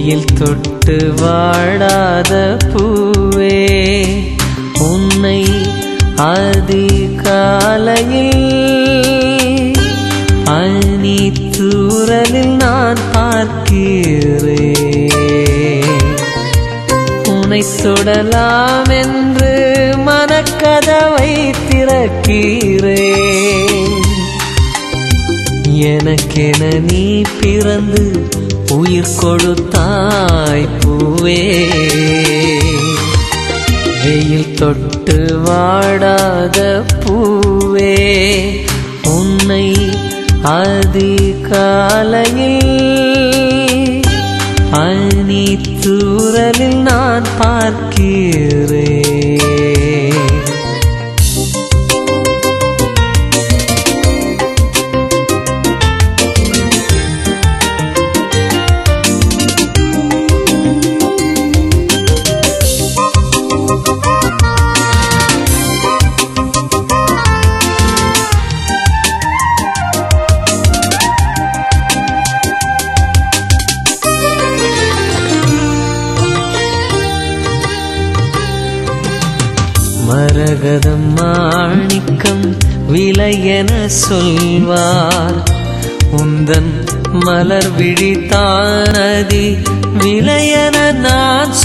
வெயில் தொட்டு வாடாத பூவே உன்னை அதிகாலையில் அணி தூரலில் நான் பார்க்கிறேன் உன்னை சுடலாம் என்று மனக்கதவை திறக்கிறேன் எனக்கென நீ பிறந்து உயிர் கொடுத்தாய் பூவே வெயில் தொட்டு வாடாத பூவே உன்னை அதிகாலையில் அணி தூரலில் நான் பார்க்கிறேன் மரகதம் மாணிக்கம் விலையென சொல்வார் உந்தன் மலர் விழித்தானதி விலையென நான்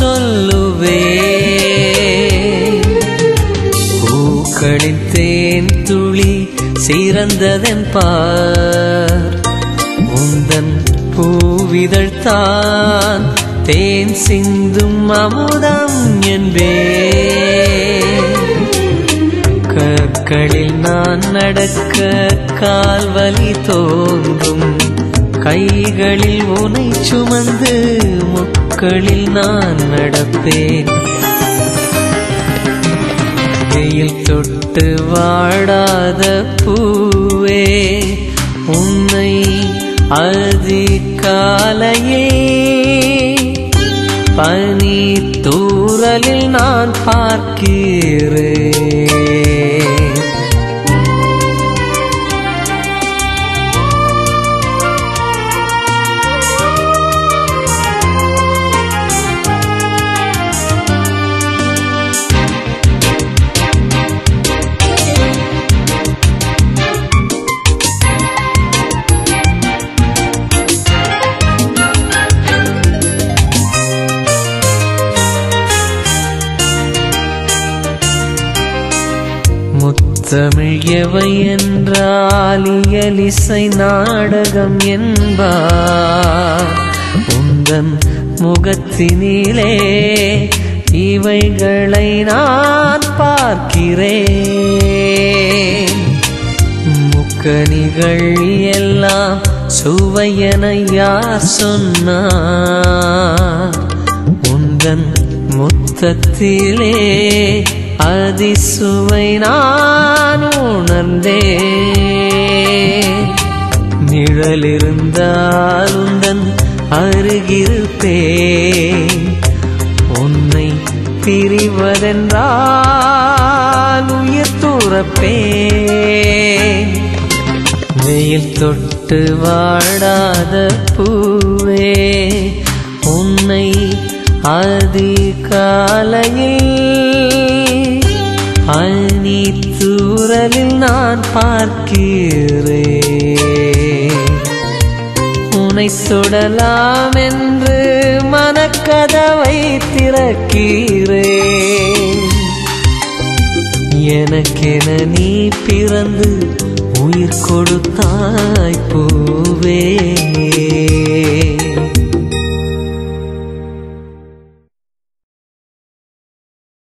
சொல்லுவேன் பூக்களின் தேன் துளி சிறந்ததென் பார் உந்தன் பூவிதழ் தான் தேன் சிந்தும் அமுதம் என்பேன் கற்களில் நான் நடக்க கால்வலி தோன்றும் கைகளில் உனை சுமந்து முக்களில் நான் நடப்பேன் வெயில் தொட்டு வாடாத பூவே உன்னை அதிகாலையே பனி தூரலில் நான் பார்க்கிறேன் முத்தமிழ் எவை என்றால் இயலிசை நாடகம் என்பார் உந்தன் முகத்தினிலே இவைகளை நான் பார்க்கிறேன் முக்கணிகள் எல்லாம் சுவையென யார் சொன்னார் உந்தன் முத்தத்திலே அதிசுவை நான் உணர்ந்தேன் நிழலிருந்தால் உந்தன் அருகிருப்பேன் உன்னை பிரிவதென்றால் உயிர் துறப்பேன் வெயில் தொட்டு வாடாத பூவே உன்னை அதிகாலையில் அணி தூரலில் நான் பார்க்கிறேன் உன்னை சுடலாம் என்று மனக்கதவை திறக்கிறேன் எனக்கென நீ பிறந்து உயிர் கொடுத்தாய் பூ